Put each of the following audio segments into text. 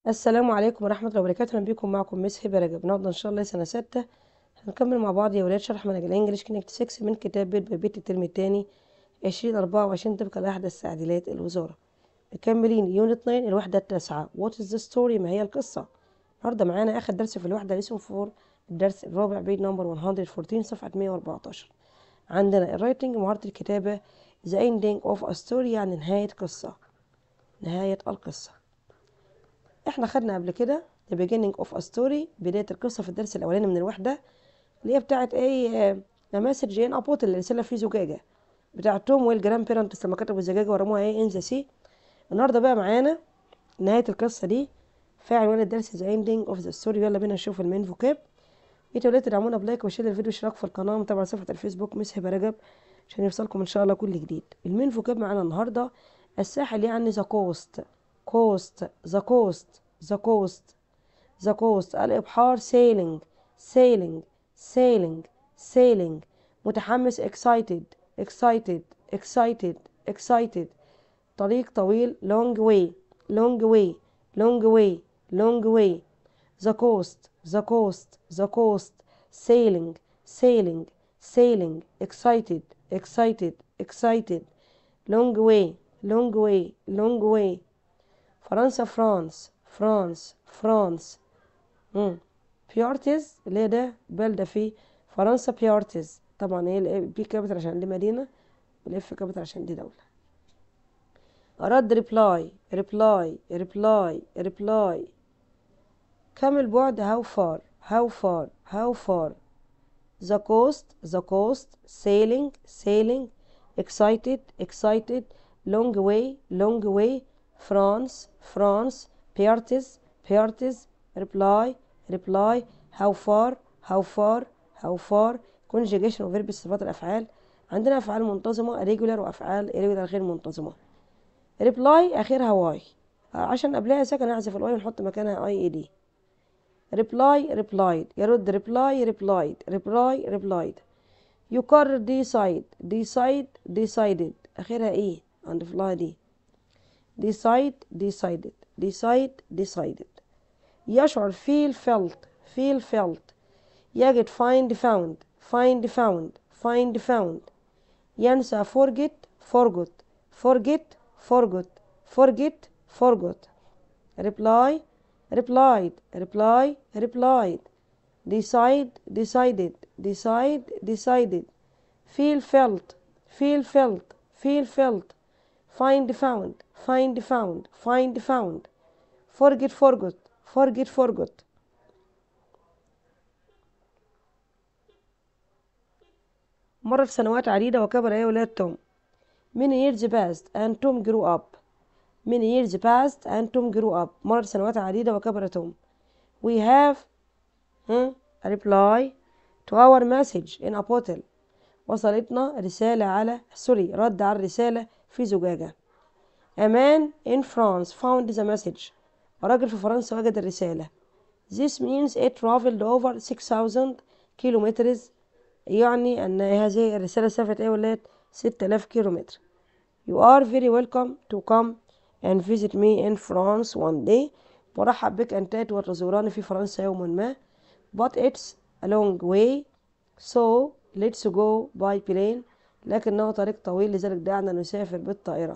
السلام عليكم ورحمة الله وبركاته أهلا بيكم معكم مس هبة رجب النهارده إن شاء الله سنة ستة هنكمل مع بعض يا ولاد شرح منهج الإنجليش كونكت 6 من كتاب بيت بيت الترم التاني عشرين أربعة وعشرين طبقا لأحدث تعديلات الوزارة مكملين يونت 9 الوحدة التاسعة وات از ذا ستوري ما هي القصة النهارده معانا آخر درس في الوحدة ليسون فور الدرس الرابع بيت نمبر 114 صفحة 114 عندنا الرايتنج مهارة الكتابة the ending of a story يعني نهاية قصة نهاية القصة احنا خدنا قبل كده the beginning of a story بداية القصة في الدرس الأولاني من الوحدة اللي هي بتاعت ايه مسج ان ابوت الرسالة في زجاجة بتاع توم والجرام بيرنتس لما كتبوا الزجاجة ورموها ايه ان ذا سي النهارده بقى معانا نهاية القصة دي فاعل ولد الدرس ذا اندنج اوف ذا ستوري يلا بينا نشوف المين فوكاب يا ولاد تدعمونا بلايك وشير الفيديو اشتراك في القناة ومتابعة صفحة الفيسبوك مس هبة رجب عشان يوصلكم ان شاء الله كل جديد المين فوكاب معانا النهارده الساحل يعني ذا كوست كوست ذا كوست the coast the coast الإبحار sailing sailing sailing sailing متحمس excited excited excited excited طريق طويل long way long way long way long way the coast the coast the coast sailing sailing sailing excited excited excited long way long way long way فرنسا فرانس فرانس فرانس امم بيارتز اللي هي ده بلدة في فرنسا بيارتز طبعا هي البي كابيتال عشان دي مدينة والاف كابيتال عشان دي دولة أرد ريبلاي ريبلاي ريبلاي ريبلاي كم البعد how far how far how far the coast the coast sailing sailing excited excited long way long way France France Pirates, Pirates, reply, reply, how far, how far, how far, conjugation وفيرب صفات الأفعال عندنا أفعال منتظمة regular وأفعال irregular غير منتظمة reply آخرها واي عشان قبلها ساكن أحذف الواي ونحط مكانها اي اي دي reply replied يرد reply replied reply replied يقرر decide decide decided آخرها ايه عند فلاي دي decide decided decide decided يشعر feel felt feel felt يجد find found find found find found ينسى forget forgot forget forgot forget forgot reply replied reply replied decide decided decide decided feel felt feel felt feel felt find found find found find found forget forgot forget forgot مرت سنوات عديدة وكبر يا ولاد توم many years passed and Tom grew up many years passed and Tom grew up مرت سنوات عديدة وكبر توم we have huh, a reply to our message in a bottle وصلتنا رسالة على سوري رد على الرسالة في زجاجة A man in France found the message. راجل في فرنسا وجد الرسالة. This means it traveled over 6000 kilometers يعني أن هذه الرسالة سافرت إيه ولاد 6000 كيلومتر. You are very welcome to come and visit me in France one day. مرحب بك أن تأتي وتزوراني في فرنسا يوما ما. But it's a long way so let's go by plane. لكنه طريق طويل لذلك دعنا نسافر بالطائرة.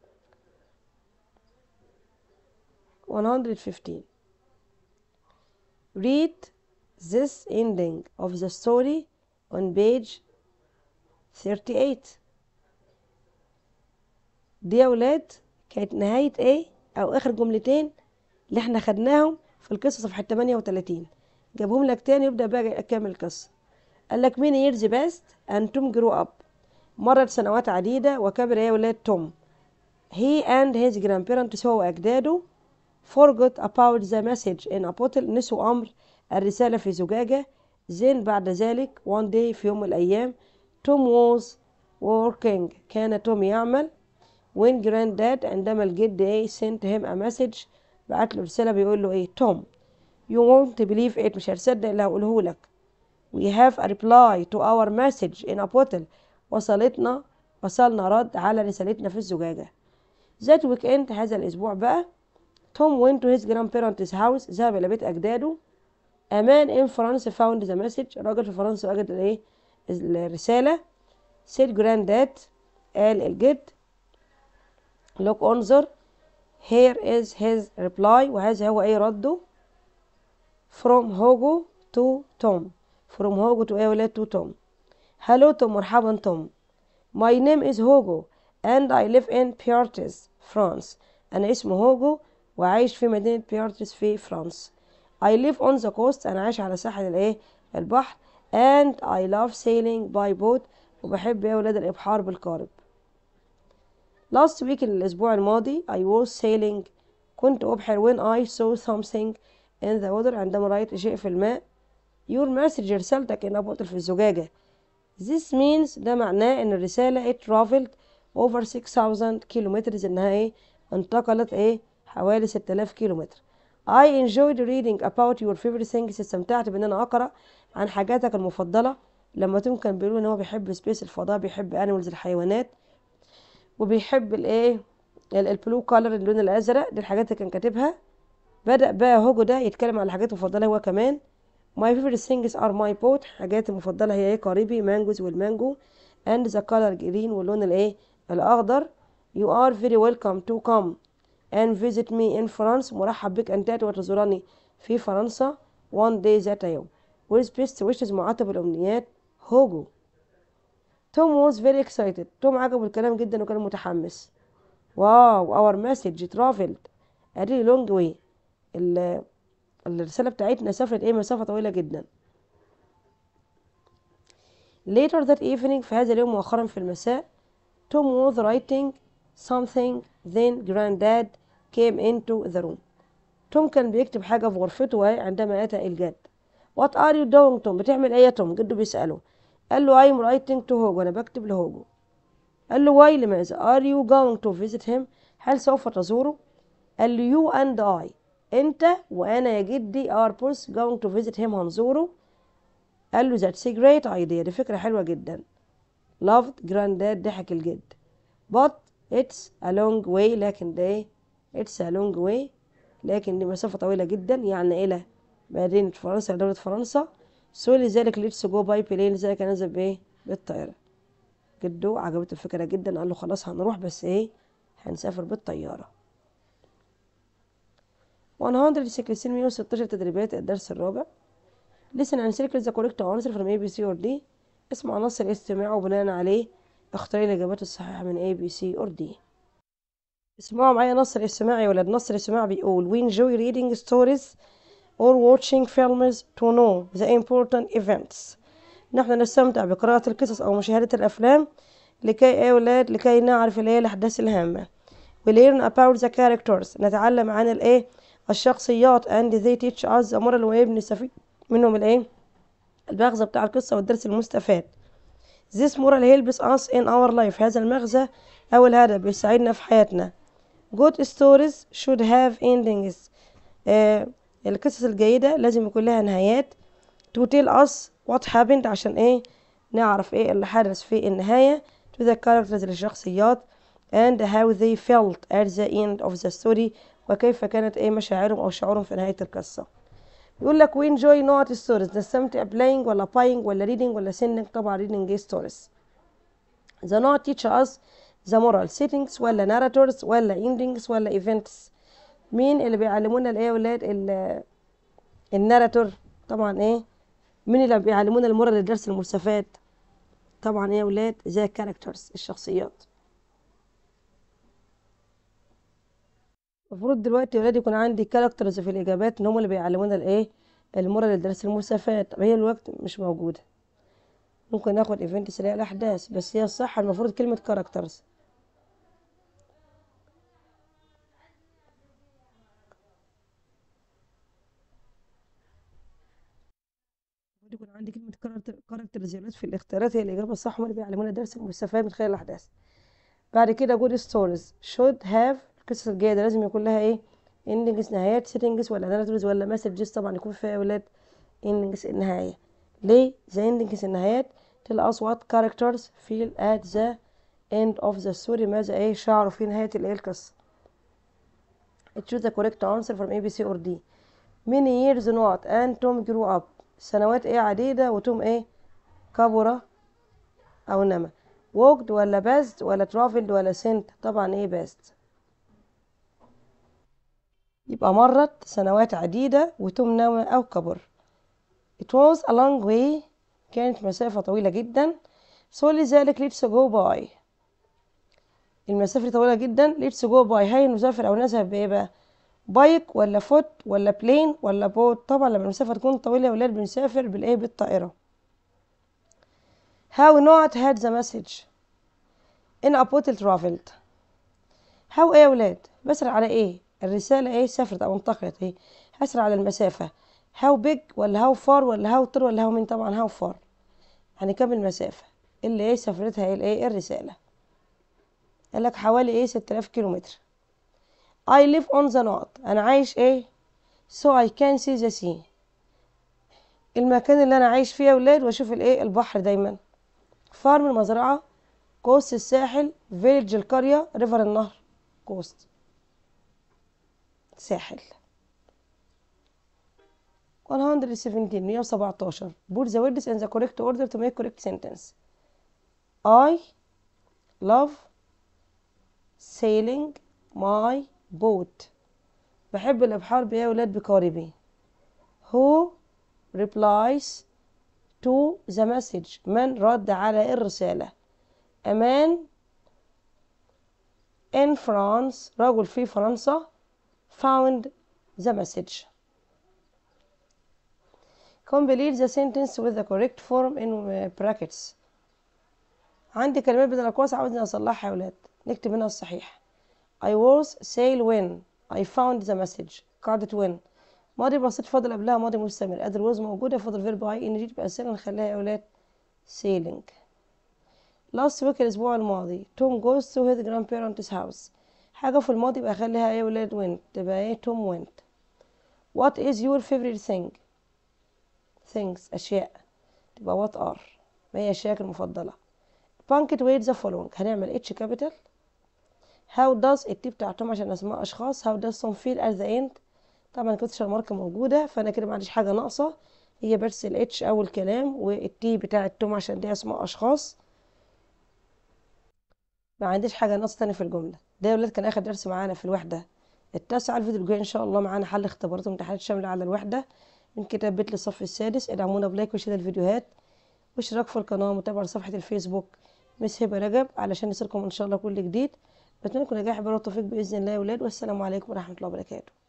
115 Read this ending of the story on page 38 دي يا ولاد كانت نهاية ايه او اخر جملتين اللي احنا خدناهم في القصة صفحة 38 جابهم لك تاني يبدأ بقى اكمل القصة قال لك many years passed and Tom grew up مرت سنوات عديدة وكبر يا ولاد توم he and his grandparents هو وأجداده forgot about the message in a bottle نسوا أمر الرسالة في زجاجة then بعد ذلك one day في يوم من الأيام توم was working كان توم يعمل when granddad عندما الجد ايه sent him a message بعت له رسالة بيقول له ايه توم you won't believe it مش هتصدق اللي هقوله لك we have a reply to our message in a bottle وصلتنا وصلنا رد على رسالتنا في الزجاجة that weekend هذا الأسبوع بقى توم went to his grandparents house ذهب إلى بيت أجداده A man in France found the message راجل في فرنسا وجد الايه الرسالة said granddad قال الجد look انظر here is his reply وهذا هو ايه رده from Hugo to Tom from Hugo to ايه ولاد to Tom hello Tom مرحبا توم my name is Hugo and I live in Poitiers France أنا اسمي هوجو وعايش في مدينة بيارتس في فرنسا I live on the coast أنا عايش على ساحل الإيه البحر and I love sailing by boat وبحب يا ولاد الإبحار بالقارب last week الأسبوع الماضي I was sailing كنت أبحر when I saw something in the water عندما رأيت شيء في الماء your message رسالتك إنها بطل في الزجاجة this means ده معناه إن الرسالة it traveled over 6000 kilometers إنها إيه انتقلت إيه حوالي 6000 كيلومتر I enjoyed reading about your favorite things استمتعت بإن أنا أقرأ عن حاجاتك المفضلة لما توم كان بيقول إن هو بيحب سبيس الفضاء بيحب أنيمالز الحيوانات وبيحب الإيه البلو كولر اللون الأزرق دي الحاجات اللي كان كاتبها بدأ بقى هوجو ده يتكلم على حاجات مفضلة هو كمان My favorite things are my boat حاجاتي المفضلة هي إيه قريبي مانجوز والمانجو and the color green واللون الإيه الأخضر You are very welcome to come and visit me in France مرحب بك أن تأتي وتزورني في فرنسا one day ذات يوم with best wishes معاتب الأمنيات هوجو توم was very excited توم عجبه الكلام جدا وكان متحمس واو our message traveled a really long way ال- الرسالة بتاعتنا سافرت ايه مسافة طويلة جدا later that evening في هذا اليوم مؤخرا في المساء توم was writing something then granddad came into the room توم كان بيكتب حاجة في غرفته عندما أتى الجد What are you doing توم بتعمل ايه يا توم جده بيسأله قال له I'm writing to هوجو أنا بكتب لهوجو قال له why لماذا are you going to visit him هل سوف تزوره قال له you and I أنت وأنا يا جدي are both going to visit him هنزوره قال له that's a great idea دي فكرة حلوة جدا loved granddad ضحك الجد but it's a long way لكن ده ايه it's a long way لكن دي مسافة طويلة جدا يعني إلى مدينة فرنسا لدولة فرنسا سو لذلك ليتس جو باي بلين لذلك نزل بإيه بالطيارة جده عجبته الفكرة جدا قال له خلاص هنروح بس إيه هنسافر بالطيارة 116 116 تدريبات الدرس الرابع listen and circle the correct answer from A B C or D اسمع نص الاستماع وبناء عليه اختاري الإجابات الصحيحة من A B C or D اسمعوا معايا نص الاستماع يا ولاد نص الاستماع بيقول we enjoy reading stories or watching films to know the important events نحن نستمتع بقراءة القصص أو مشاهدة الأفلام لكي إيه يا ولاد لكي نعرف الإيه الأحداث الهامة we learn about the characters نتعلم عن الإيه الشخصيات and they teach us the moral way بنستفيد منهم الإيه المغزى بتاع القصة والدرس المستفاد this moral helps us in our life هذا المغزى أو الهدف بيساعدنا في حياتنا good stories should have endings آه القصص الجيدة لازم يكون لها نهايات to tell us what happened عشان ايه نعرف ايه اللي حدث في النهاية to the characters للشخصيات and how they felt at the end of the story وكيف كانت ايه مشاعرهم او شعورهم في نهاية القصة يقول لك we enjoy not stories نستمتع playing ولا buying ولا reading ولا sending طبعا reading stories the not teach us the moral settings ولا narrators ولا endings ولا events مين اللي بيعلمونا الايه يا ولاد ال- الناراتور طبعا ايه مين اللي بيعلمونا المورال للدرس المستفاد طبعا ايه يا ولاد زي الكاركترز الشخصيات المفروض دلوقتي يا ولاد يكون عندي كاركترز في الاجابات ان هم اللي بيعلمونا الايه المورال للدرس المستفاد طب هي الوقت مش موجوده ممكن ناخد ايفنتس اللي هي الاحداث بس هي الصح المفروض كلمه كاركترز المفروض يكون عندي كلمة كاركترز يا ولاد في الاختيارات هي الإجابة الصح هم اللي بيعلمونا الدرس المستفاد من خلال الأحداث بعد كده جود ستوريز should have القصص الجيدة لازم يكون لها إيه endings نهايات settings ولا narratives ولا messages طبعا يكون فيها يا ولاد endings النهاية ليه the endings النهايات tell us what characters feel at the end of the story ماذا إيه شعروا في نهاية الإيه القصة choose the correct answer from A B C or D many years not and Tom grew up سنوات ايه عديدة وتوم ايه كبر او نما walked ولا passed ولا traveled ولا sent طبعا ايه passed يبقى مرت سنوات عديدة وتوم نما او كبر it was a long way كانت مسافة طويلة جدا so لذلك let's go by المسافة دي طويلة جدا let's go by هاي نسافر أو نذهب بإيه بقى بايك ولا فوت ولا بلين ولا بوت طبعا لما المسافة تكون طويلة يا ولاد بنسافر بالإيه بالطائرة how not had the message in a bottle traveled how إيه يا ولاد بسرع على إيه الرسالة إيه سافرت أو انتقلت إيه هسرع على المسافة how big ولا how far ولا how tall ولا how many طبعا how far يعني كم المسافة اللي إيه سافرتها إيه الإيه الرسالة قال لك حوالي ايه 6000 كيلومتر I live on the north أنا عايش ايه so I can see the sea المكان اللي أنا عايش فيه يا ولاد وأشوف الايه البحر دايما فارم المزرعة كوست الساحل فيلج القرية ريفر النهر كوست ساحل 117 117 put the words in the correct order to make correct sentence I love sailing my boat بحب الأبحار بإيه يا ولاد بقاربي who replies to the message من رد على الرسالة a man in France رجل في فرنسا found the message complete the sentence with the correct form in brackets عندي كلمات بدل الأقواس عاوزني أصلحها يا ولاد نكتب هنا الصحيح I was sail when I found the message قاعدة when ماضي بسيط فاضل قبلها ماضي مستمر قادر was موجودة فاضل فيرب اي ان جي تبقى سيل نخليها يا ولاد sailing last week الأسبوع الماضي توم goes to his grandparents house حاجة في الماضي يبقى أخليها ايه يا ولاد went تبقى ايه توم went what is your favorite thing things أشياء تبقى what are ما هي أشيائك المفضلة punctuate the following هنعمل اتش كابيتال how does التي بتاعتهم عشان اسماء اشخاص how does some feel at the end طبعا كوتشر مارك موجوده فانا كده ما عنديش حاجه ناقصه هي بس الاتش اول كلام والتي بتاع التوم عشان دي اسماء اشخاص ما عنديش حاجه ناقصه تاني في الجمله ده يا ولاد كان اخر درس معانا في الوحده التاسعه الفيديو الجاي ان شاء الله معانا حل اختبارات وامتحانات شامله على الوحده من كتاب بيت للصف السادس ادعمونا بلايك وشير الفيديوهات واشتراك في القناه ومتابعه صفحه الفيسبوك مس هبه رجب علشان يصلكم ان شاء الله كل جديد بتمنى لكم نجاح بالتوفيق باذن الله يا ولاد والسلام عليكم ورحمه الله وبركاته